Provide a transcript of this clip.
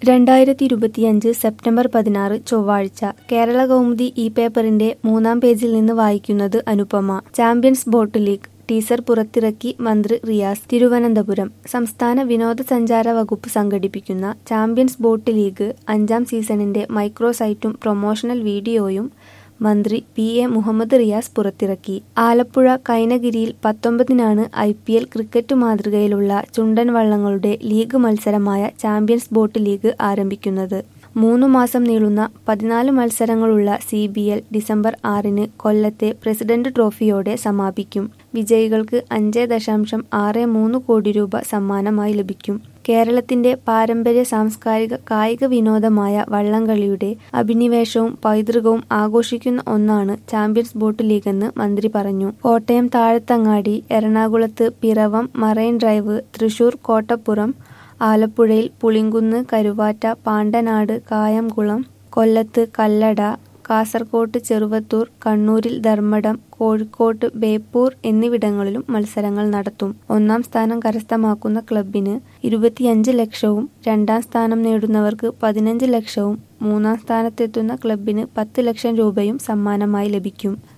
രണ്ടായിരത്തി ഇരുപത്തിയഞ്ച് സെപ്റ്റംബർ പതിനാറ് ചൊവ്വാഴ്ച കേരള കൗമുദി ഈ പേപ്പറിന്റെ മൂന്നാം പേജിൽ നിന്ന് വായിക്കുന്നത് Anupama Champions Boat League teaser പുറത്തിറക്കി മന്ത്രി റിയാസ് തിരുവനന്തപുരം സംസ്ഥാന വിനോദസഞ്ചാര വകുപ്പ് സംഘടിപ്പിക്കുന്ന ചാമ്പ്യൻസ് ബോട്ട് ലീഗ് അഞ്ചാം സീസണിന്റെ മൈക്രോ സൈറ്റും പ്രൊമോഷണൽ വീഡിയോയും മന്ത്രി പി എ മുഹമ്മദ് റിയാസ് പുറത്തിറക്കി ആലപ്പുഴ കൈനഗിരിയിൽ പത്തൊമ്പതിനാണ് ഐ പി എൽ ക്രിക്കറ്റ് മാതൃകയിലുള്ള ചുണ്ടൻ വള്ളങ്ങളുടെ ലീഗ് മത്സരമായ ചാമ്പ്യൻസ് ബോട്ട് ലീഗ് ആരംഭിക്കുന്നത് മൂന്നു മാസം നീളുന്ന പതിനാല് മത്സരങ്ങളുള്ള സി ബി എൽ ഡിസംബർ ആറിന് കൊല്ലത്തെ പ്രസിഡന്റ് ട്രോഫിയോടെ സമാപിക്കും വിജയികൾക്ക് അഞ്ച് ദശാംശം ആറ് മൂന്ന് കോടി രൂപ സമ്മാനമായി ലഭിക്കും കേരളത്തിന്റെ പാരമ്പര്യ സാംസ്കാരിക കായിക വിനോദമായ വള്ളംകളിയുടെ അഭിനിവേശവും പൈതൃകവും ആഘോഷിക്കുന്ന ഒന്നാണ് ചാമ്പ്യൻസ് ബോട്ട് ലീഗെന്ന് മന്ത്രി പറഞ്ഞു കോട്ടയം താഴത്തങ്ങാടി എറണാകുളത്ത് പിറവം മറൈൻ ഡ്രൈവ് തൃശൂർ കോട്ടപ്പുറം ആലപ്പുഴയിൽ പുളിങ്കുന്ന് കരുവാറ്റ പാണ്ടനാട് കായംകുളം കൊല്ലത്ത് കല്ലട കാസർകോട്ട് ചെറുവത്തൂർ കണ്ണൂരിൽ ധർമ്മടം കോഴിക്കോട്ട് ബേപ്പൂർ എന്നിവിടങ്ങളിലും മത്സരങ്ങൾ നടത്തും ഒന്നാം സ്ഥാനം കരസ്ഥമാക്കുന്ന ക്ലബിന് ഇരുപത്തിയഞ്ച് ലക്ഷവും രണ്ടാം സ്ഥാനം നേടുന്നവർക്ക് പതിനഞ്ച് ലക്ഷവും മൂന്നാം സ്ഥാനത്തെത്തുന്ന ക്ലബിന് പത്ത് ലക്ഷം രൂപയും സമ്മാനമായി ലഭിക്കും